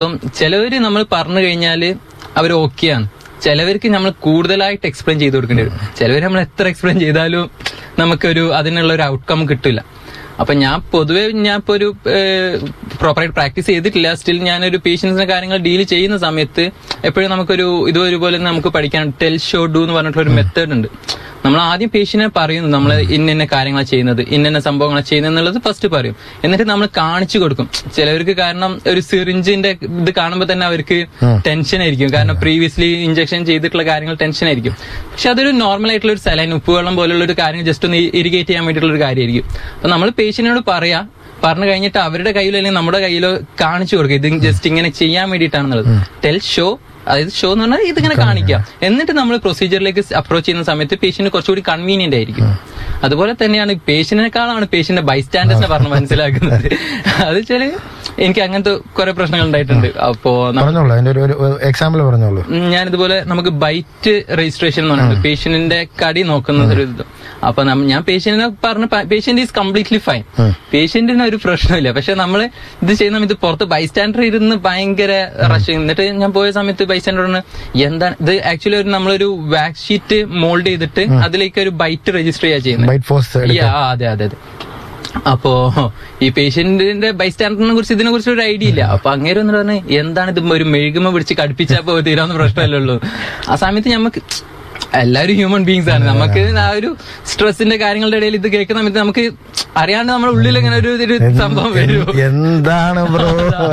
അപ്പം ചിലവര് നമ്മൾ പറഞ്ഞു കഴിഞ്ഞാല് അവർ ഓക്കെയാണ് ചിലവർക്ക് നമ്മൾ കൂടുതലായിട്ട് എക്സ്പ്ലെയിൻ ചെയ്ത് കൊടുക്കേണ്ടി വരും ചിലവർ നമ്മൾ എത്ര എക്സ്പ്ലെയിൻ ചെയ്താലും നമുക്കൊരു അതിനുള്ള ഒരു ഔട്ട്കം കിട്ടില്ല അപ്പൊ ഞാൻ പൊതുവെ ഞാൻ ഇപ്പൊ ഒരു പ്രോപ്പറായിട്ട് പ്രാക്ടീസ് ചെയ്തിട്ടില്ല സ്റ്റിൽ ഞാനൊരു പേഷ്യൻസിന്റെ കാര്യങ്ങൾ ഡീൽ ചെയ്യുന്ന സമയത്ത് എപ്പോഴും നമുക്കൊരു ഇതുപോലെ നമുക്ക് പഠിക്കാൻ ടെൽ ഷോ ഡു എന്ന് പറഞ്ഞിട്ടുള്ള ഒരു മെത്തേഡ് ഉണ്ട് നമ്മൾ ആദ്യം പേഷ്യനെ പറയുന്നു നമ്മൾ ഇന്ന ഇന്ന കാര്യങ്ങളാണ് ചെയ്യുന്നത് ഇന്ന ഇന്ന സംഭവങ്ങളാണ് ചെയ്യുന്നത് എന്നുള്ളത് ഫസ്റ്റ് പറയും എന്നിട്ട് നമ്മൾ കാണിച്ചു കൊടുക്കും ചിലവർക്ക് കാരണം ഒരു സിറിഞ്ചിന്റെ ഇത് കാണുമ്പോൾ തന്നെ അവർക്ക് ടെൻഷൻ ആയിരിക്കും കാരണം പ്രീവിയസ്ലി ഇഞ്ചക്ഷൻ ചെയ്തിട്ടുള്ള കാര്യങ്ങൾ ടെൻഷൻ ആയിരിക്കും പക്ഷെ അതൊരു നോർമൽ ആയിട്ടുള്ള ഒരു സലൈൻ ഉപ്പുവെള്ളം പോലുള്ള ഒരു കാര്യം ജസ്റ്റ് ഒന്ന് ഇറിഗേറ്റ് ചെയ്യാൻ വേണ്ടിയിട്ടുള്ള ഒരു കാര്യമായിരിക്കും അപ്പൊ നമ്മൾ പേഷ്യനോട് പറയാ പറഞ്ഞു കഴിഞ്ഞിട്ട് അവരുടെ കയ്യിലോ അല്ലെങ്കിൽ നമ്മുടെ കയ്യിലോ കാണിച്ചു കൊടുക്കുക ഇത് ജസ്റ്റ് ഇങ്ങനെ ചെയ്യാൻ വേണ്ടിയിട്ടാണെന്നുള്ളത് ടെൽ ഷോ അതായത് ഷോ എന്ന് പറഞ്ഞാൽ ഇതിങ്ങനെ കാണിക്കാം എന്നിട്ട് നമ്മൾ പ്രൊസീജിയറിലേക്ക് അപ്രോച്ച് ചെയ്യുന്ന സമയത്ത് പേഷ്യന്റ് കുറച്ചുകൂടി കൺവീനിയന്റ് ആയിരിക്കും അതുപോലെ തന്നെയാണ് പേഷ്യന്റിനെക്കാളാണ് പേഷ്യന്റ് ബൈസ്റ്റാൻഡേഴ്സിനെ പറഞ്ഞ് മനസ്സിലാക്കുന്നത് അത് വെച്ചാല് എനിക്ക് അങ്ങനത്തെ കുറെ പ്രശ്നങ്ങൾ ഉണ്ടായിട്ടുണ്ട് അപ്പോ ന- പറഞ്ഞോളൂ അതിന്റെ ഒരു ഒരു എക്സാമ്പിൾ പറഞ്ഞോളൂ ഉം, ഞാനിതുപോലെ നമുക്ക് ബൈറ്റ് രജിസ്ട്രേഷൻ എന്ന് പറയുന്നത് പേഷ്യന്റിന്റെ കടി നോക്കുന്ന ഒരു ഇത് അപ്പൊ നമ്മ- ഞാൻ പേഷ്യന്റിനെ പറഞ്ഞ പേഷ്യന്റ് ഈസ് കംപ്ലീറ്റ്ലി ഫൈൻ പേഷ്യന്റിന് ഒരു പ്രശ്നമില്ല പക്ഷെ നമ്മൾ ഇത് ചെയ്യുന്ന സമയത്ത് പുറത്ത് ബൈസ്റ്റാൻഡർ ഇരുന്ന് ഭയങ്കര റഷ് എന്നിട്ട് ഞാൻ പോയ സമയത്ത് ബൈസ്റ്റാൻഡർ പറഞ്ഞു എന്താണ് ഇത് ആക്ച്വലി ഒരു നമ്മളൊരു വാക്സ് ഷീറ്റ് മോൾഡ് ചെയ്തിട്ട് അതിലേക്ക് ഒരു ബൈറ്റ് രജിസ്റ്റർ ചെയ്യാ ചെയ്യുന്നത് ബൈറ്റ് പോസ്റ്റ് Yeah, ആ, അതെ അതെ അതെ അപ്പോ ഈ പേഷ്യന്റിന്റെ ബൈസ്റ്റാൻഡറിനെ കുറിച്ച് ഇതിനെ കുറിച്ച് ഒരു ഐഡിയ ഇല്ല അപ്പൊ അങ്ങേര് എന്ന് പറഞ്ഞ് എന്താണ് ഇത് ഒരു മെഴുകുമ പിടിച്ച് കടുപ്പിച്ചാ പോ തീരാവുന്ന പ്രശ്നമല്ലേ ഉള്ളൂ ആ സമയത്ത് നമുക്ക് എല്ലാവരും ഹ്യൂമൻ ബീങ്സ് ആണ് നമുക്ക് ആ ഒരു സ്ട്രെസ്സിന്റെ കാര്യങ്ങളുടെ ഇടയിൽ ഇത് കേൾക്കുന്ന സമയത്ത് നമുക്ക് അറിയാണ്ട് നമ്മുടെ ഉള്ളിൽ ഇങ്ങനെ ഒരു ഒരു സംഭവം വരും എന്താണ് ബ്രോ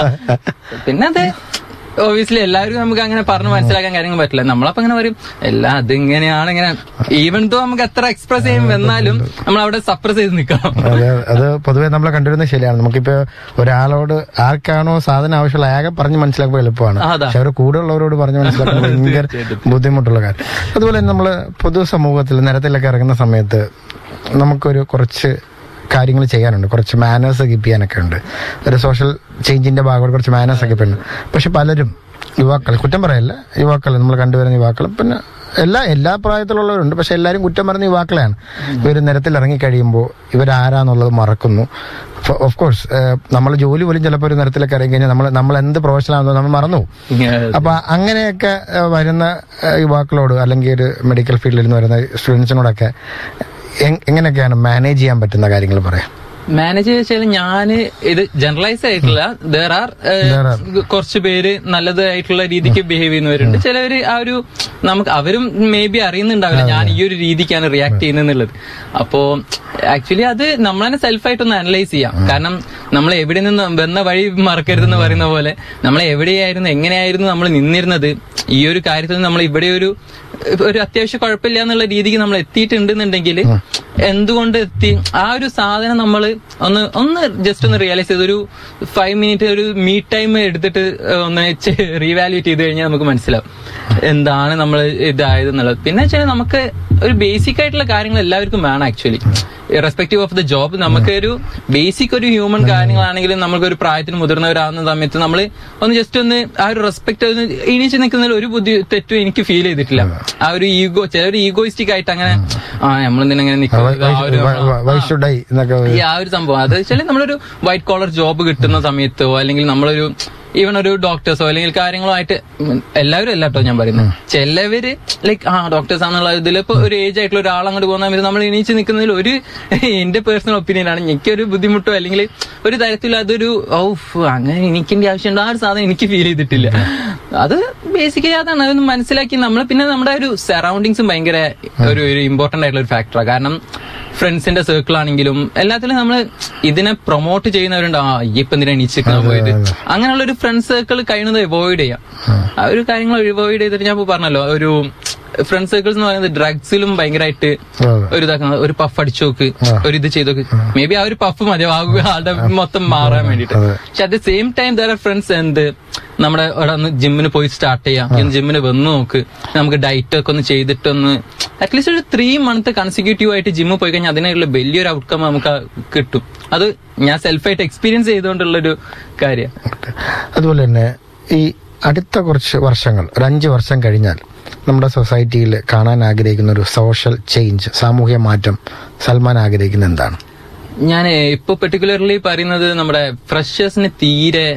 പിന്നെ അതെ ഓബിയസ്ലി എല്ലാവരും നമുക്ക് അങ്ങനെ പറഞ്ഞ് മനസ്സിലാക്കാൻ കാര്യങ്ങൾ പറ്റില്ല നമ്മളപ്പോ അങ്ങനെ പറയും എല്ലാം അതിങ്ങനെയാണ് ഇങ്ങനെ ഈവൻ തോ നമുക്ക് എത്ര എക്സ്പ്രസ് ചെയ്യും എന്നാലും നമ്മൾ അവിടെ സപ്രസ് ചെയ്ത് നിൽക്കണം അത് അത് പൊതുവെ നമ്മൾ കണ്ടുവരുന്നത് ശരിയാണ് നമുക്കിപ്പോ ഒരാളോട് ആർക്കാണോ സാധനം ആവശ്യമുള്ള ആകെ പറഞ്ഞ് മനസ്സിലാക്കുമ്പോൾ എളുപ്പമാണ് അതാ. പക്ഷെ അവർ കൂടെയുള്ളവരോട് പറഞ്ഞ് മനസ്സിലാക്കുമ്പോൾ ഭയങ്കര ബുദ്ധിമുട്ടുള്ള കാര്യം അതുപോലെ തന്നെ നമ്മള് പൊതുസമൂഹത്തിൽ നിരത്തിലൊക്കെ ഇറങ്ങുന്ന സമയത്ത് നമുക്കൊരു കുറച്ച് കാര്യങ്ങൾ ചെയ്യാനുണ്ട് കുറച്ച് മാനേഴ്സ് കീപ്പ് ചെയ്യാനൊക്കെ ഉണ്ട് ഒരു സോഷ്യൽ ചേഞ്ചിന്റെ ഭാഗമായിട്ട് കുറച്ച് മാനേഴ്സ് ഒക്കെ ഉണ്ട് പക്ഷെ പലരും യുവാക്കൾ കുറ്റം പറയല്ല യുവാക്കൾ നമ്മൾ കണ്ടുവരുന്ന യുവാക്കൾ പിന്നെ എല്ലാ എല്ലാ പ്രായത്തിലുള്ളവരുണ്ട് പക്ഷെ എല്ലാവരും കുറ്റം പറയുന്ന യുവാക്കളെയാണ് ഇവർ നിരത്തിൽ ഇറങ്ങി കഴിയുമ്പോൾ ഇവരാരാന്നുള്ളത് മറക്കുന്നു ഓഫ് കോഴ്സ് നമ്മൾ ജോലി പോലും ചിലപ്പോൾ ഒരു നിരത്തിലൊക്കെ ഇറങ്ങി കഴിഞ്ഞാൽ നമ്മൾ നമ്മൾ എന്ത് പ്രൊഫഷനാണെന്നോ നമ്മൾ മറന്നു പോകും. അപ്പൊ അങ്ങനെയൊക്കെ ഏഹ്, വരുന്ന ഏഹ്, യുവാക്കളോട് അല്ലെങ്കിൽ ഒരു മെഡിക്കൽ ഫീൽഡിൽ നിന്ന് വരുന്ന സ്റ്റുഡൻസിനോടൊക്കെ എങ്- എങ്ങനെയൊക്കെയാണ് മാനേജ് ചെയ്യാൻ പറ്റുന്ന കാര്യങ്ങൾ പറയാം മാനേജ് വെച്ചാൽ ഞാൻ ഇത് ജനറലൈസ് ആയിട്ടില്ല ദർ ആർ കുറച്ച് പേര് നല്ലതായിട്ടുള്ള രീതിക്ക് ബിഹേവ് ചെയ്യുന്നവരുണ്ട് ചിലവര് ആ ഒരു നമുക്ക് അവരും മേ ബി അറിയുന്നുണ്ടാവില്ല ഞാൻ ഈ ഒരു രീതിക്കാണ് റിയാക്ട് ചെയ്യുന്നത് അപ്പോ ആക്ച്വലി അത് നമ്മൾ തന്നെ സെൽഫായിട്ടൊന്ന് അനലൈസ് ചെയ്യാം കാരണം നമ്മൾ എവിടെ നിന്ന് വന്ന വഴി മറക്കരുതെന്ന് പറയുന്ന പോലെ നമ്മൾ എവിടെയായിരുന്നു എങ്ങനെയായിരുന്നു നമ്മൾ നിന്നിരുന്നത് ഈ ഒരു കാര്യത്തിൽ നമ്മൾ ഇവിടെ ഒരു ഒരു അത്യാവശ്യം കുഴപ്പമില്ല എന്നുള്ള രീതിക്ക് നമ്മൾ എത്തിയിട്ടുണ്ടെന്നുണ്ടെങ്കിൽ എന്തുകൊണ്ട് എത്തി ആ ഒരു സാധനം നമ്മൾ ഒന്ന് ഒന്ന് ജസ്റ്റ് ഒന്ന് റിയലൈസ് ചെയ്ത് ഒരു ഫൈവ് മിനിറ്റ് ഒരു മീ ടൈം എടുത്തിട്ട് ഒന്ന് റീവാലുവേറ്റ് ചെയ്ത് കഴിഞ്ഞാൽ നമുക്ക് മനസ്സിലാവും എന്താണ് നമ്മൾ ഇതായത് എന്നുള്ളത് പിന്നെ വെച്ചാൽ നമുക്ക് ഒരു ബേസിക് ആയിട്ടുള്ള കാര്യങ്ങൾ എല്ലാവർക്കും വേണം actually respective of the job നമുക്ക് ഒരു ബേസിക് ഒരു ഹ്യൂമൻ കാര്യങ്ങളാണെങ്കിലും നമുക്ക് ഒരു പ്രായത്തിന് മുതിർന്നവരാകുന്ന സമയത്ത് നമ്മൾ ഒന്ന് ജസ്റ്റ് ഒന്ന് ആ ഒരു റെസ്പെക്ട് ഒന്ന് എണീച്ച് നിൽക്കുന്നതിൽ ഒരു ബുദ്ധി തെറ്റും എനിക്ക് ഫീൽ ചെയ്തിട്ടില്ല ആ ഒരു ഈഗോ ചിലർ ഈഗോയിസ്റ്റിക് ആയിട്ട് അങ്ങനെ ആ നമ്മളെന്തിനാ അങ്ങനെ നിൽക്കുന്നത് ആ ഒരു വൈ ഷുഡ് ഐ എന്നൊക്കെ ഈ ആ ഒരു സംഭവം അത് വെച്ചാൽ നമ്മളൊരു വൈറ്റ് കോളർ ജോബ് കിട്ടുന്ന സമയത്തോ അല്ലെങ്കിൽ നമ്മളൊരു ഈവൻ ഒരു ഡോക്ടേഴ്സോ അല്ലെങ്കിൽ കാര്യങ്ങളോ ആയിട്ട് ഉം, എല്ലാവരും അല്ല കേട്ടോ ഞാൻ പറയുന്നത് ചിലവര് ലൈക്ക് ആ ഡോക്ടേഴ്സ് ആണെന്നുള്ള ഇതിൽ ഇപ്പൊ ഒരു ഏജ് ആയിട്ടുള്ള ഒരാൾ അങ്ങോട്ട് പോകുന്ന സമയത്ത് നമ്മൾ എണീച്ച് നിൽക്കുന്നതിൽ ഒരു എന്റെ പേഴ്സണൽ ഒപ്പീനിയൻ ആണ് എനിക്കൊരു ബുദ്ധിമുട്ടോ അല്ലെങ്കിൽ ഒരു തരത്തിൽ അതൊരു ഔഫ് അങ്ങനെ എനിക്കിന്റെ ആവശ്യമുണ്ടോ ആ ഒരു സാധനം എനിക്ക് ഫീൽ ചെയ്തിട്ടില്ല അത് ബേസിക്കലി അതാണ് അതൊന്ന് മനസ്സിലാക്കി നമ്മൾ പിന്നെ നമ്മുടെ ഒരു സറൗണ്ടിങ്സും ഭയങ്കര ഒരു ഒരു ഇമ്പോർട്ടന്റ് ആയിട്ടുള്ള ഒരു ഫാക്ടറാണ് കാരണം ഫ്രണ്ട്സിന്റെ സർക്കിൾ ആണെങ്കിലും എല്ലാത്തിലും നമ്മൾ ഇതിനെ പ്രൊമോട്ട് ചെയ്യുന്നവരുണ്ട് ആ ഈ ഇപ്പൊ എന്തിനാ എണീച്ചിരിക്കാൻ പോയത് അങ്ങനെയുള്ള ഒരു ഫ്രണ്ട് സർക്കിൾ കഴിയുന്നത് അവോയ്ഡ് ചെയ്യാം ആ ഒരു കാര്യങ്ങൾ അവോയ്ഡ് ചെയ്തിട്ട് ഞാൻ ഇപ്പൊ പറഞ്ഞല്ലോ ഒരു ഫ്രണ്ട് സർക്കിൾസ് എന്ന് പറയുന്നത് ഡ്രഗ്സിലും ഭയങ്കരമായിട്ട് അതെ. ഒരു ഇതാക്കുന്നത് ഒരു പഫ് അടിച്ചു നോക്ക് ഒരു ഇത് ചെയ്തു നോക്ക് മേ ബി ആ ഒരു പഫ് മതിയാവും ആളുടെ മൊത്തം മാറാൻ വേണ്ടിട്ട് പക്ഷെ at the same time there are friends എന്ത് നമ്മുടെ അവിടെ ഒന്ന് ജിമ്മിന് പോയി സ്റ്റാർട്ട് ചെയ്യാം ഇന്ന് ജിമ്മിന് വന്ന് നോക്ക് നമുക്ക് ഡയറ്റ് ഒക്കെ ഒന്ന് ചെയ്തിട്ടൊന്ന് അറ്റ്ലീസ്റ്റ് ഒരു ത്രീ മന്ത് കൺസിക്യൂട്ടീവ് ആയിട്ട് ജിമ്മിൽ പോയി കഴിഞ്ഞാൽ അതിനുള്ള വലിയൊരു ഔട്ട്കം നമുക്ക് കിട്ടും അത് ഞാൻ സെൽഫായിട്ട് എക്സ്പീരിയൻസ് ചെയ്തുകൊണ്ടുള്ള ഒരു കാര്യം അതുപോലെ തന്നെ ഈ അടുത്ത കുറച്ച് വർഷങ്ങൾ ഒരു അഞ്ച് വർഷം കഴിഞ്ഞാൽ നമ്മുടെ സൊസൈറ്റിയിൽ കാണാൻ ആഗ്രഹിക്കുന്ന ഒരു സോഷ്യൽ ചേഞ്ച് സാമൂഹ്യ മാറ്റം സൽമാൻ ആഗ്രഹിക്കുന്ന എന്താണ് ഞാൻ ഇപ്പൊ പെർട്ടിക്കുലർലി പറയുന്നത് നമ്മുടെ ഫ്രഷേഴ്സിന് തീരെ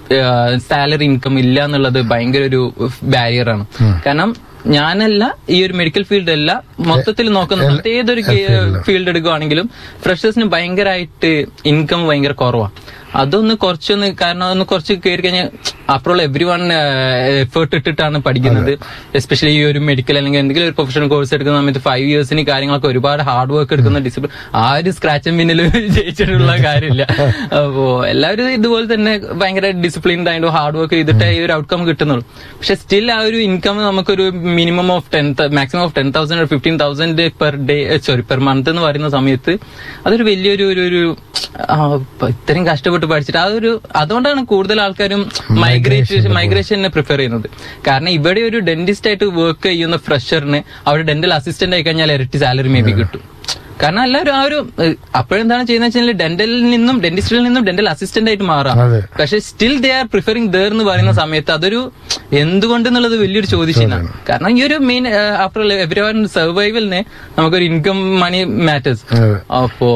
സാലറി ഇൻകം ഇല്ല എന്നുള്ളത് ഭയങ്കര ഒരു ബാരിയർ ആണ് കാരണം ഞാനല്ല ഈ ഒരു മെഡിക്കൽ ഫീൽഡ് അല്ല മൊത്തത്തിൽ നോക്കുന്ന മറ്റേ ഏതൊരു ഫീൽഡ് എടുക്കുവാണെങ്കിലും ഫ്രഷേഴ്സിന് ഭയങ്കരമായിട്ട് ഇൻകം ഭയങ്കര കുറവാണ് അതൊന്ന് കുറച്ചൊന്ന് കാരണം അതൊന്ന് കുറച്ച് കയറി കഴിഞ്ഞാൽ after all every one effort ഇട്ടിട്ടാണ് പഠിക്കുന്നത് എസ്പെഷ്യലി ഈ ഒരു മെഡിക്കൽ അല്ലെങ്കിൽ എന്തെങ്കിലും ഒരു പ്രൊഫഷണൽ കോഴ്സ് എടുക്കുന്ന സമയത്ത് ഫൈവ് ഇയേഴ്സിന് കാര്യങ്ങളൊക്കെ ഒരുപാട് ഹാർഡ് വർക്ക് എടുക്കുന്ന ഡിസിപ്ലിൻ ആ ഒരു സ്ക്രാച്ച് പിന്നിൽ ജയിച്ചിട്ടുള്ള കാര്യമില്ല അപ്പോ എല്ലാവരും ഇതുപോലെ തന്നെ ഭയങ്കര ഡിസിപ്ലിൻഡ് ആയിട്ട് ഹാർഡ് വർക്ക് ചെയ്തിട്ടേ ഈ ഒരു ഔട്ട്കം കിട്ടുന്നുള്ളൂ പക്ഷെ സ്റ്റിൽ ആ ഒരു ഇൻകം നമുക്കൊരു minimum of ten maximum of ten thousand fifteen thousand per day sorry per month എന്ന് പറയുന്ന സമയത്ത് അതൊരു വലിയൊരു ഒരു ഒരു ആ, ഇപ്പൊ ഇത്രയും കഷ്ടപ്പെട്ട് പഠിച്ചിട്ട് അതൊരു അതുകൊണ്ടാണ് കൂടുതൽ ആൾക്കാരും മൈഗ്രേഷൻ മൈഗ്രേഷനെ പ്രിഫർ ചെയ്യുന്നത് കാരണം ഇവിടെ ഒരു ഡെന്റിസ്റ്റ് ആയിട്ട് വർക്ക് ചെയ്യുന്ന ഫ്രഷറിന് അവിടെ ഡെന്റൽ അസിസ്റ്റന്റ് ആയി കഴിഞ്ഞാൽ ഇരട്ടി സാലറി മേ ബി കിട്ടും കാരണം എല്ലാവരും ആ ഒരു അപ്പോഴെന്താണ് ചെയ്യുന്നത് വെച്ചാൽ ഡെന്റലിൽ നിന്നും ഡെന്റിസ്റ്റിൽ നിന്നും ഡെന്റൽ അസിസ്റ്റന്റ് ആയിട്ട് മാറാം അതെ. പക്ഷെ still they are preferring there എന്ന് പറയുന്ന സമയത്ത് അതൊരു എന്തുകൊണ്ടെന്നുള്ളത് വലിയൊരു ചോദ്യചിഹ്നമാണ് കാരണം ഈ ഒരു മെയിൻ ആഫ്റ്റർ എവരി വൺ സർവൈവലിന് നമുക്കൊരു ഇൻകം മണി മാറ്റേഴ്സ് അതെ. അപ്പോ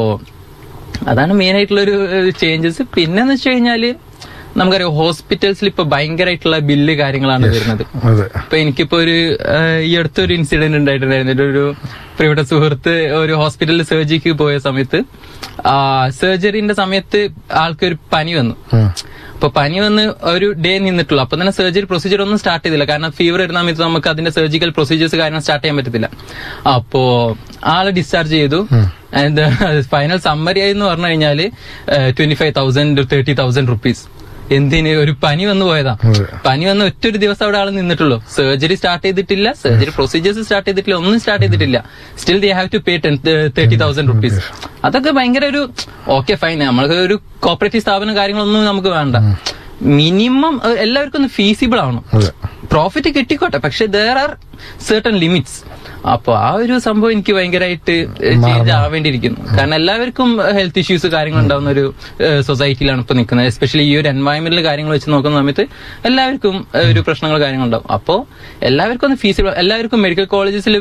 അതാണ് മെയിൻ ആയിട്ടുള്ള ഒരു ചേഞ്ചസ് പിന്നെന്ന് വെച്ച് കഴിഞ്ഞാല് നമുക്കറിയാം ഹോസ്പിറ്റൽസിൽ ഇപ്പൊ ഭയങ്കരമായിട്ടുള്ള ബില്ല് കാര്യങ്ങളാണ് വരുന്നത് അതെ ഇപ്പൊ എനിക്കിപ്പോ ഒരു ആ, ഈ അടുത്തൊരു ഇൻസിഡന്റ് ഉണ്ടായിട്ടുണ്ടായിരുന്നു എൻ്റെ ഒരു പ്രിയപ്പെട്ട സുഹൃത്ത് ഒരു ഹോസ്പിറ്റലിൽ സർജറിക്ക് പോയ സമയത്ത് സർജറിന്റെ സമയത്ത് ആൾക്കൊരു പനി വന്നു ഉം. അപ്പൊ പനി വന്ന് ഒരു ഡേ നിന്നിട്ടുള്ളൂ അപ്പൊ തന്നെ സർജറി പ്രൊസീജിയർ ഒന്നും സ്റ്റാർട്ട് ചെയ്തില്ല കാരണം ഫീവർ വരുന്ന സമയത്ത് നമുക്ക് അതിന്റെ സർജിക്കൽ പ്രൊസീജിയേഴ്സ് കാര്യങ്ങൾ സ്റ്റാർട്ട് ചെയ്യാൻ പറ്റത്തില്ല അപ്പോ ആളെ ഡിസ്ചാർജ് ചെയ്തു ആൻഡ് ഫൈനൽ സമ്മറി ആയി എന്ന് പറഞ്ഞു കഴിഞ്ഞാല് twenty five thousand thirty thousand rupees എന്തിന് ഒരു പനി വന്നു പോയതാ അതെ. പനി വന്ന് ഒറ്റ ഒരു ദിവസം അവിടെ ആൾ നിന്നിട്ടുള്ളൂ സർജറി സ്റ്റാർട്ട് ചെയ്തിട്ടില്ല സർജറി പ്രൊസീജിയേഴ്സ് സ്റ്റാർട്ട് ചെയ്തിട്ടില്ല ഒന്നും സ്റ്റാർട്ട് ചെയ്തിട്ടില്ല still they have to pay ten thirty thousand rupees അതൊക്കെ ഭയങ്കര ഒരു ഓക്കെ ഫൈൻ നമ്മൾക്ക് ഒരു കോപ്പറേറ്റീവ് സ്ഥാപനം കാര്യങ്ങളൊന്നും നമുക്ക് വേണ്ട മിനിമം എല്ലാവർക്കും ഒന്ന് ഫീസിബിൾ ആവണം അതെ പ്രോഫിറ്റ് കിട്ടിക്കോട്ടെ പക്ഷെ ദർ ആർ സർട്ടൺ ലിമിറ്റ്സ് അപ്പൊ ആ ഒരു സംഭവം എനിക്ക് ഭയങ്കരമായിട്ട് ചേഞ്ച് ആവേണ്ടിയിരിക്കുന്നു കാരണം എല്ലാവർക്കും ഹെൽത്ത് ഇഷ്യൂസ് കാര്യങ്ങൾ ഉണ്ടാവുന്ന ഒരു സൊസൈറ്റിയിലാണ് ഇപ്പൊ നിൽക്കുന്നത് എസ്പെഷ്യലി ഈ ഒരു എൻവയോൺമെന്റിൽ കാര്യങ്ങൾ വെച്ച് നോക്കുന്ന സമയത്ത് എല്ലാവർക്കും ഏഹ്, ഒരു പ്രശ്നങ്ങൾ കാര്യങ്ങളുണ്ടാവും അപ്പോ എല്ലാവർക്കും ഒന്ന് ഫീസിബിൾ എല്ലാവർക്കും മെഡിക്കൽ കോളേജസിൽ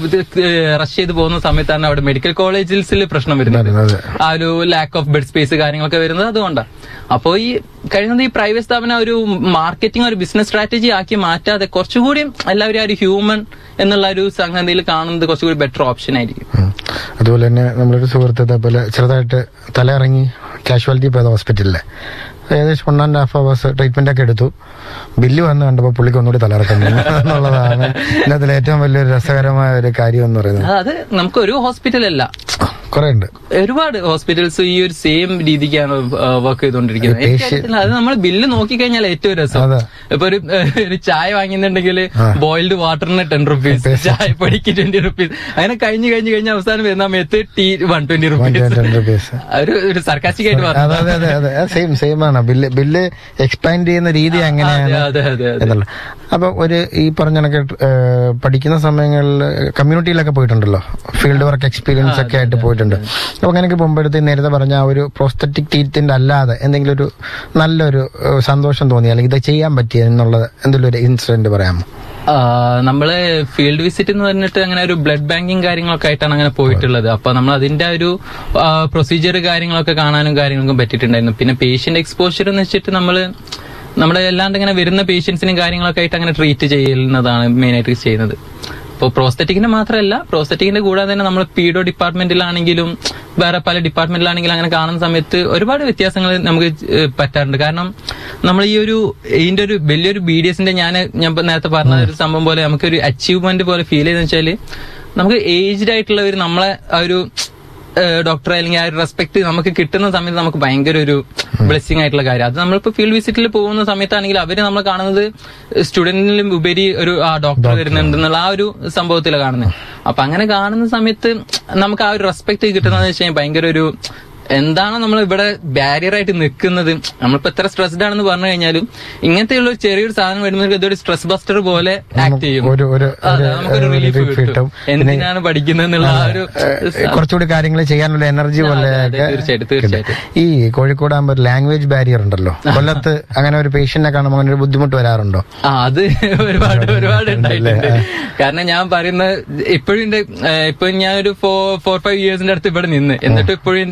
റഷ് ചെയ്ത് പോകുന്ന സമയത്താണ് അവിടെ മെഡിക്കൽ കോളേജസിൽ പ്രശ്നം വരുന്നത് അതെ ആ ഒരു ലാക്ക് ഓഫ് ബെഡ് സ്പേസ് കാര്യങ്ങളൊക്കെ വരുന്നത് അതുകൊണ്ടാണ് അപ്പോൾ ഈ കഴിയുന്നത് ഈ പ്രൈവറ്റ് സ്ഥാപനം ഒരു മാർക്കറ്റിംഗ് ഒരു ബിസിനസ് സ്ട്രാറ്റജി ആക്കി മാറ്റാതെ കുറച്ചുകൂടി എല്ലാവരും ആ ഒരു ഹ്യൂമൻ എന്നുള്ള ഒരു സംഗതിയിൽ കാണുന്നത് കുറച്ചുകൂടി ബെറ്റർ ഓപ്ഷൻ ആയിരിക്കും ഉം. അതുപോലെ തന്നെ നമ്മളൊരു സുഹൃത്ത് ഇതേപോലെ ചെറുതായിട്ട് തലയിറങ്ങി കാഷ്വാലിറ്റി പോയത് ഹോസ്പിറ്റലിലെ ഏകദേശം one and half hours treatment ഒക്കെ എടുത്തു ബില്ല് വന്ന് കണ്ടപ്പോൾ പുള്ളിക്ക് ഒന്നുകൂടി തലയിറക്കം വന്നു എന്നുള്ളതാണ് ഇതിനകത്തിൽ ഏറ്റവും വലിയൊരു രസകരമായ ഒരു കാര്യം എന്ന് പറയുന്നത് അത് നമുക്ക് ഒരു ഹോസ്പിറ്റലല്ല കുറെ ഉണ്ട് ഒരുപാട് ഹോസ്പിറ്റൽസ് ഈ ഒരു സെയിം രീതിക്കാണ് വർക്ക് ചെയ്തുകൊണ്ടിരിക്കുന്നത് എനിക്കറിയത്തില്ല അത് നമ്മൾ ബില്ല് നോക്കിക്കഴിഞ്ഞാൽ ഏറ്റവും രസം അതെ. ഇപ്പൊ ഒരു ഏഹ്, ഒരു ചായ വാങ്ങിയിട്ടുണ്ടെങ്കിൽ ആ. ബോയിൽഡ് വാട്ടറിന് ടെൻ റുപ്പീസ് ചായ പൊടിക്ക് ട്വന്റി റുപ്പീസ് അങ്ങനെ കഴിഞ്ഞ് കഴിഞ്ഞ് കഴിഞ്ഞ അവസാനം വരുന്ന സമയത്ത് T one twenty rupees rupees ഒരു ഒരു സർക്കാസ്റ്റിക് ആയിട്ട് അതെ പറഞ്ഞു അതെ അതെ അതെ സെയിം സെയിം ആണ് ബില്ല് ബില്ല് എക്സ്പാൻഡ് ചെയ്യുന്ന രീതി അങ്ങനെയാണ് അതെ അതെ അതെ എന്നുള്ള അപ്പൊ ഒരു ഈ പറഞ്ഞ കണക്ക് ഏഹ്, പഠിക്കുന്ന സമയങ്ങളിൽ കമ്മ്യൂണിറ്റിയിലൊക്കെ പോയിട്ടുണ്ടല്ലോ ഫീൽഡ് വർക്ക് എക്സ്പീരിയൻസ് ഒക്കെ ആയിട്ട് പോയിട്ടുണ്ട് അപ്പൊ അങ്ങനെയൊക്കെ പോകുമ്പോഴത്തേക്ക് നേരത്തെ പറഞ്ഞ ആ ഒരു പ്രോസ്തറ്റിക് ടീത്തിന്റെ അല്ലാതെ എന്തെങ്കിലും ഒരു നല്ലൊരു ഏഹ്, സന്തോഷം തോന്നി അല്ലെങ്കിൽ ഇത് ചെയ്യാൻ പറ്റിയ എന്നുള്ളത് എന്തെങ്കിലും ഒരു ഇൻസിഡന്റ് പറയാമോ ആ, നമ്മള് ഫീൽഡ് വിസിറ്റ് എന്ന് പറഞ്ഞിട്ട് അങ്ങനെ ഒരു ബ്ലഡ് ബാങ്കിങ് കാര്യങ്ങളൊക്കെ ആയിട്ടാണ് അങ്ങനെ പോയിട്ടുള്ളത് അപ്പൊ നമ്മൾ അതിന്റെ ഒരു പ്രൊസീജിയർ കാര്യങ്ങളൊക്കെ കാണാനും കാര്യങ്ങൾക്കും പറ്റിയിട്ടുണ്ടായിരുന്നു പിന്നെ പേഷ്യന്റ് എക്സ്പോഷർ എന്ന് വെച്ചിട്ട് നമ്മള് നമ്മുടെ അല്ലാണ്ട് ഇങ്ങനെ വരുന്ന പേഷ്യൻസിനും കാര്യങ്ങളൊക്കെ ആയിട്ട് അങ്ങനെ ട്രീറ്റ് ചെയ്യുന്നതാണ് മെയിൻ ആയിട്ട് ചെയ്യുന്നത് ഇപ്പോൾ പ്രോസ്തറ്റിക്കിന്റെ മാത്രമല്ല പ്രോസ്തറ്റിക്കിന്റെ കൂടാതെ തന്നെ നമ്മൾ പീഡോ ഡിപ്പാർട്ട്മെന്റിലാണെങ്കിലും വേറെ പല ഡിപ്പാർട്ട്മെന്റിലാണെങ്കിലും അങ്ങനെ കാണുന്ന സമയത്ത് ഒരുപാട് വ്യത്യാസങ്ങൾ നമുക്ക് ഏഹ് പറ്റാറുണ്ട് കാരണം നമ്മൾ ഈ ഒരു ഇതിന്റെ ഒരു വലിയൊരു ബി ഡി എസിന്റെ ഞാൻ ഞാൻ ഇപ്പൊ നേരത്തെ പറഞ്ഞ ഒരു സംഭവം പോലെ നമുക്കൊരു അച്ചീവ്മെന്റ് പോലെ ഫീൽ ചെയ്തെന്ന് വെച്ചാല് നമുക്ക് ഏജ്ഡ് ആയിട്ടുള്ളവർ നമ്മളെ ആ ഒരു ഡോക്ടറെ അല്ലെങ്കിൽ ആ ഒരു റെസ്പെക്ട് നമുക്ക് കിട്ടുന്ന സമയത്ത് നമുക്ക് ഭയങ്കര ഒരു ബ്ലെസ്സിങ് ആയിട്ടുള്ള കാര്യം അത് നമ്മളിപ്പോ ഫീൽഡ് വിസിറ്റിൽ പോകുന്ന സമയത്താണെങ്കിൽ അവര് നമ്മൾ കാണുന്നത് സ്റ്റുഡന്റിലും ഉപരി ഒരു ആ ഡോക്ടർ വരുന്നുണ്ടെന്നുള്ള ആ ഒരു സംഭവത്തിലാണ് കാണുന്നത് അപ്പൊ അങ്ങനെ കാണുന്ന സമയത്ത് നമുക്ക് ആ ഒരു റെസ്പെക്ട് കിട്ടുന്നതെന്ന് വെച്ച് കഴിഞ്ഞാൽ ഭയങ്കര ഒരു എന്താണ് നമ്മൾ ഇവിടെ ബാരിയർ ആയിട്ട് നിൽക്കുന്നത് നമ്മളിപ്പോ എത്ര സ്ട്രെസ്ഡ് ആണെന്ന് പറഞ്ഞു കഴിഞ്ഞാലും ഇങ്ങനത്തെയുള്ള ഒരു ചെറിയൊരു സാധനം വരുമ്പോൾ ഇതൊരു സ്ട്രെസ് ബസ്റ്റർ പോലെ ആക്ട് ചെയ്യും ഒരു ഒരു അതെ, നമുക്കൊരു റിലീഫ് കിട്ടും എന്തിനാണ് പഠിക്കുന്നത് എന്നുള്ള ആ ഒരു ഏഹ്, കുറച്ചുകൂടി കാര്യങ്ങൾ ചെയ്യാനുള്ള എനർജി പോലെ അതെ, തീർച്ചയായിട്ടും തീർച്ചയായിട്ടും ഈ കോഴിക്കോട് ആകുമ്പോൾ ലാംഗ്വേജ് ബാരിയർ ഉണ്ടല്ലോ കൊല്ലത്ത് അങ്ങനെ ഒരു പേഷ്യന്റിനെ കാണുമ്പോൾ അങ്ങനെ ഒരു ബുദ്ധിമുട്ട് വരാറുണ്ടോ ആ അത് ഒരുപാട് ഒരുപാട് ഉണ്ടായിട്ടുണ്ട് കാരണം ഞാൻ പറയുന്ന ഇപ്പോഴും എന്റെ ഇപ്പൊ ഞാൻ ഒരു ഫോർ ഫോർ ഫൈവ് ഇയേഴ്സിന്റെ അടുത്ത് ഇവിടെ നിന്ന് എന്നിട്ട് ഇപ്പോഴും എന്റെ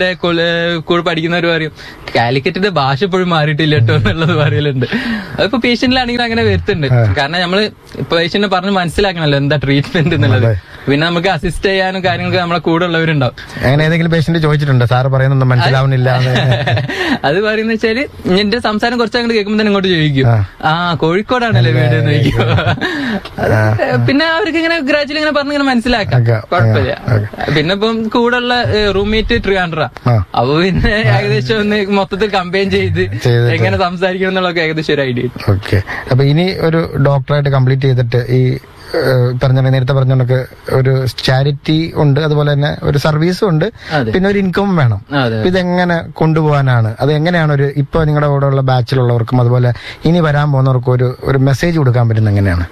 ഏഹ്, കൂടെ പഠിക്കുന്നവർ പറയും കാലിക്കറ്റിന്റെ ഭാഷ ഇപ്പോഴും മാറിയിട്ടില്ല കേട്ടോ എന്നുള്ളത് പറയലുണ്ട് അതിപ്പോ പേഷ്യന്റിലാണെങ്കിൽ അങ്ങനെ വരുത്തുണ്ട് കാരണം നമ്മള് പേഷ്യന്റിനെ പറഞ്ഞ് മനസ്സിലാക്കണല്ലോ എന്താ ട്രീറ്റ്മെന്റ് എന്നുള്ളത് പിന്നെ നമുക്ക് അസിസ്റ്റ് ചെയ്യാനും കാര്യങ്ങൾക്ക് നമ്മളെ കൂടെ ഉള്ളവരുണ്ടാവും അങ്ങനെ ഏതെങ്കിലും പേഷ്യന്റ് ചോദിച്ചിട്ടുണ്ട് സാറ് പറയുന്നൊന്നും മനസ്സിലാവുന്നില്ല എന്ന്. അത് പറയുന്ന വെച്ചാല് എന്റെ സംസാരം കുറച്ച് അങ്ങോട്ട് കേൾക്കുമ്പോൾ തന്നെ ഇങ്ങോട്ട് ചോദിക്കും ആ കോഴിക്കോടാണല്ലേ വീട് എന്ന് ചോദിക്കും അത് പിന്നെ അവർക്ക് ഇങ്ങനെ ഗ്രാജുവലി ഇങ്ങനെ പറഞ്ഞ് ഇങ്ങനെ മനസ്സിലാക്കാം ഓക്കെ. കുഴപ്പമില്ല പിന്നെ ഇപ്പം കൂടെയുള്ള റൂംമേറ്റ് ട്രിവാൻഡ്ര ആ. അപ്പൊ പിന്നെ ഏകദേശം ഒന്ന് മൊത്തത്തിൽ കമ്പയിൻ ചെയ്ത് ചെയ്തിട്ട്. എങ്ങനെ സംസാരിക്കണം എന്നുള്ളതൊക്കെ ഏകദേശം ഒരു ഐഡിയ ഓക്കെ അപ്പൊ ഇനി ഒരു ഡോക്ടറായിട്ട് കംപ്ലീറ്റ് ചെയ്തിട്ട് ഈ ഏഹ്, പറഞ്ഞ നേരത്തെ പറഞ്ഞ കണക്ക് ഒരു ചാരിറ്റി ഉണ്ട് അതുപോലെ തന്നെ ഒരു സർവീസും ഉണ്ട് അതെ. പിന്നെ ഒരു ഇൻകം വേണം അതെ അപ്പൊ ഇതെങ്ങനെ കൊണ്ടുപോകാനാണ് അത് എങ്ങനെയാണ് ഒരു ഇപ്പൊ നിങ്ങളുടെ കൂടെ ഉള്ള ബാച്ചിലുള്ളവർക്കും അതുപോലെ ഇനി വരാൻ പോകുന്നവർക്കും ഒരു ഒരു മെസ്സേജ് കൊടുക്കാൻ പറ്റുന്ന എങ്ങനെയാണ്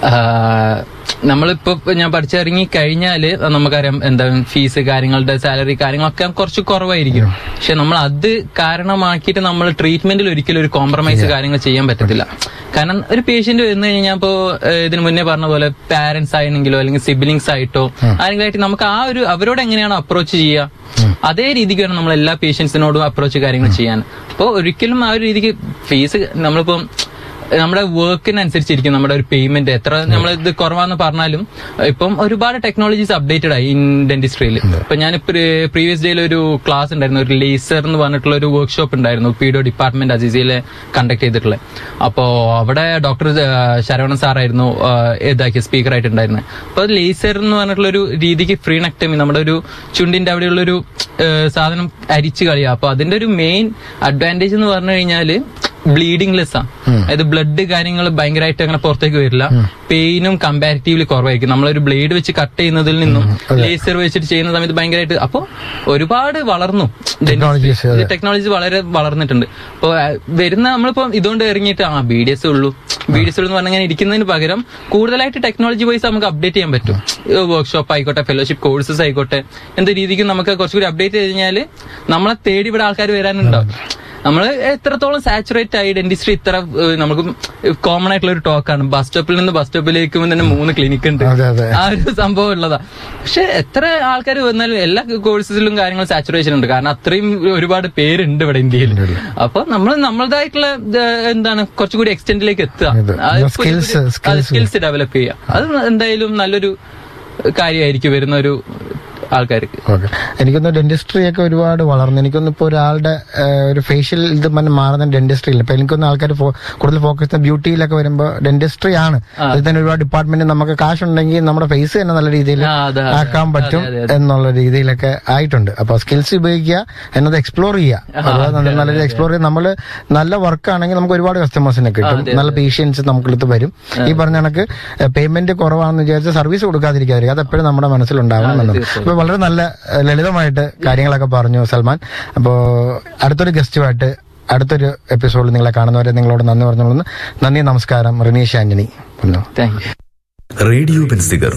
ആഹ് നമ്മളിപ്പോ ഞാൻ പഠിച്ചിറങ്ങി കഴിഞ്ഞാല് നമുക്കറിയാം എന്താ ഫീസ് കാര്യങ്ങളുടെ സാലറി കാര്യങ്ങളൊക്കെ കുറച്ച് കുറവായിരിക്കും പക്ഷെ നമ്മൾ അത് കാരണമാക്കിയിട്ട് നമ്മൾ ട്രീറ്റ്മെന്റിൽ ഒരിക്കലും ഒരു കോംപ്രമൈസ് കാര്യങ്ങൾ ചെയ്യാൻ പറ്റത്തില്ല കാരണം ഒരു പേഷ്യന്റ് വന്നു കഴിഞ്ഞാൽ ഇപ്പോ ഏഹ്, ഇതിന് മുന്നേ പറഞ്ഞ പോലെ പാരന്റ്സ് ആയെങ്കിലോ അല്ലെങ്കിൽ സിബിലിങ്സ് ആയിട്ടോ ആരെങ്കിലായിട്ട് നമുക്ക് ആ ഒരു അവരോട് എങ്ങനെയാണോ അപ്രോച്ച് ചെയ്യുക അതേ രീതിക്ക് വേണം നമ്മൾ എല്ലാ പേഷ്യൻസിനോടും അപ്രോച്ച് കാര്യങ്ങൾ ചെയ്യാൻ അപ്പോൾ ഒരിക്കലും ആ ഒരു രീതിക്ക് ഫീസ് നമ്മളിപ്പം നമ്മുടെ വർക്കിനനുസരിച്ചിരിക്കും നമ്മുടെ ഒരു പേയ്മെന്റ് എത്ര നമ്മൾ ഇത് കുറവാന്ന് പറഞ്ഞാലും ഇപ്പം ഒരുപാട് ടെക്നോളജീസ് അപ്ഡേറ്റഡ് ആയി ഇൻ ഡെന്റിസ്ട്രിയിൽ ഇപ്പൊ ഞാൻ പ്രീവിയസ് ഡേയിൽ ഒരു ക്ലാസ് ഉണ്ടായിരുന്നു ഒരു ലേസർ എന്ന് പറഞ്ഞിട്ടുള്ള ഒരു വർക്ക്ഷോപ്പ് ഉണ്ടായിരുന്നു പീഡിയോ ഡിപ്പാർട്ട്മെന്റ് അസീസിയിലെ കണ്ടക്ട് ചെയ്തിട്ടുള്ളത് അപ്പോ അവിടെ ഡോക്ടർ ശരവണൻ സാറായിരുന്നു ആ, ഇതാക്കിയ സ്പീക്കർ ആയിട്ടുണ്ടായിരുന്നത് അപ്പൊ ലേസർ എന്ന് പറഞ്ഞിട്ടുള്ള ഒരു രീതിക്ക് ഫ്രീ നെക്ടമി നമ്മുടെ ഒരു ചുണ്ടിന്റെ അവിടെയുള്ള ഒരു സാധനം അരിച്ചു കളയുക അപ്പൊ അതിന്റെ ഒരു മെയിൻ അഡ്വാൻറ്റേജ് എന്ന് പറഞ്ഞു കഴിഞ്ഞാല് ബ്ലീഡിംഗ് ലെസ് ആണ് അതായത് ബ്ലഡ് കാര്യങ്ങൾ ഭയങ്കരമായിട്ട് അങ്ങനെ പുറത്തേക്ക് വരില്ല പെയിനും കമ്പാരിറ്റീവ്ലി കുറവായിരിക്കും നമ്മളൊരു ബ്ലേഡ് വെച്ച് കട്ട് ചെയ്യുന്നതിൽ നിന്നും ലേസർ വെച്ചിട്ട് ചെയ്യുന്ന സമയത്ത് ഭയങ്കരമായിട്ട് അപ്പൊ ഒരുപാട് വളർന്നു Technologies, അതെ. ടെക്നോളജി വളരെ വളർന്നിട്ടുണ്ട് അപ്പൊ ആ, വരുന്ന നമ്മളിപ്പോ ഇതുകൊണ്ട് ഇറങ്ങിയിട്ട് ആ ബി ഡി എസ് ഉള്ളൂ ബി ഡി എസ് ഉള്ളൂ എന്ന് പറഞ്ഞാൽ ഇരിക്കുന്നതിന് പകരം കൂടുതലായിട്ട് ടെക്നോളജി വൈസ് നമുക്ക് അപ്ഡേറ്റ് ചെയ്യാൻ പറ്റും വർക്ക്ഷോപ്പ് ആയിക്കോട്ടെ ഫെലോഷിപ്പ് കോഴ്സസ് ആയിക്കോട്ടെ എന്ത് രീതിക്കും നമുക്ക് കുറച്ചുകൂടി അപ്ഡേറ്റ് ചെയ്ത് കഴിഞ്ഞാൽ നമ്മളെ തേടി ഇവിടെ ആൾക്കാർ വരാനുണ്ടാവും നമ്മൾ എത്രത്തോളം സാച്ചുറേറ്റ് ആയി ഡെന്റിസ്ട്രി ഇത്ര ഏഹ്, നമുക്ക് കോമൺ ആയിട്ടുള്ള ഒരു ടോക്കാണ് ബസ് സ്റ്റോപ്പിൽ നിന്ന് ബസ് സ്റ്റോപ്പിലേക്ക് തന്നെ മൂന്ന് ക്ലിനിക് ഉണ്ട് അതെ അതെ ആ ഒരു സംഭവം ഉള്ളതാ പക്ഷെ എത്ര ആൾക്കാർ വന്നാലും എല്ലാ കോഴ്സസിലും കാര്യങ്ങൾ സാച്ചുറേഷൻ ഉണ്ട് കാരണം അത്രയും ഒരുപാട് പേരുണ്ട് ഇവിടെ ഇന്ത്യയിൽ അപ്പൊ നമ്മൾ നമ്മളതായിട്ടുള്ള ഇത് എന്താണ് കുറച്ചുകൂടി എക്സ്റ്റെന്റിലേക്ക് എത്തുക ഇത് അത് skills, skills. സ്കിൽസ് ഡെവലപ്പ് ചെയ്യുക അത് എന്തായാലും നല്ലൊരു കാര്യമായിരിക്കും വരുന്ന ഒരു ആൾക്കാർക്ക് ഓക്കെ എനിക്കൊന്ന് ഡെന്റിസ്ട്രി ഒക്കെ ഒരുപാട് വളർന്നു എനിക്കൊന്ന് ഇപ്പൊ ഒരാളുടെ ഏഹ്, ഒരു ഫേഷ്യൽ ഇത് മന- മാറുന്ന ഡെന്റിസ്ട്രിയിൽ ഇപ്പൊ എനിക്കൊന്ന് ആൾക്കാർ കൂടുതൽ ഫോക്കസ് ചെയ്യുന്ന ബ്യൂട്ടിയിലൊക്കെ വരുമ്പോൾ ഡെന്റിസ്ട്രി ആണ് അതിൽ തന്നെ ഒരുപാട് ഡിപ്പാർട്ട്മെന്റ് നമുക്ക് കാശ് ഉണ്ടെങ്കിൽ നമ്മുടെ ഫേസ് തന്നെ നല്ല രീതിയിൽ ആ, അതെ, അതെ. ആക്കാൻ പറ്റും അതെ, അതെ, എന്നുള്ള രീതിയിലൊക്കെ ആയിട്ടുണ്ട് അപ്പൊ സ്കിൽസ് ഉപയോഗിക്കുക എന്നത് എക്സ്പ്ലോർ ചെയ്യുക അതുപോലെ നല്ല നല്ല രീതിയിൽ എക്സ്പ്ലോർ ചെയ്ത് നമ്മൾ നല്ല വർക്ക് ആണെങ്കിൽ നമുക്ക് ഒരുപാട് കസ്റ്റമേഴ്സിനെ കിട്ടും നല്ല പേഷ്യൻസ് നമുക്കെടുത്ത് വരും ഈ പറഞ്ഞ കണക്ക് പേയ്മെന്റ് കുറവാണെന്ന് വിചാരിച്ച് സർവീസ് കൊടുക്കാതിരിക്കാതിരിക്കുക അത് എപ്പോഴും നമ്മുടെ മനസ്സിലുണ്ടാവണം എന്നത് അപ്പൊ വളരെ നല്ല ഏഹ്, ലളിതമായിട്ട് കാര്യങ്ങളൊക്കെ പറഞ്ഞു സൽമാൻ അപ്പോ അടുത്തൊരു ഗസ്റ്റുമായിട്ട് അടുത്തൊരു എപ്പിസോഡിൽ നിങ്ങളെ കാണുന്നവരെ നിങ്ങളോട് നന്ദി പറഞ്ഞോളുന്നു നന്ദി നമസ്കാരം റിനീഷ് ആന്റണി പറഞ്ഞു thank you radio Benziger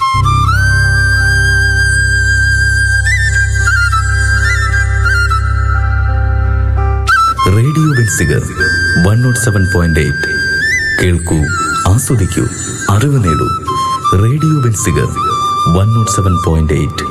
radio Benziger one nought seven point eight കേൾക്കൂ ആസ്വദിക്കൂ അറിവ് നേടൂ radio Benziger one nought seven point eight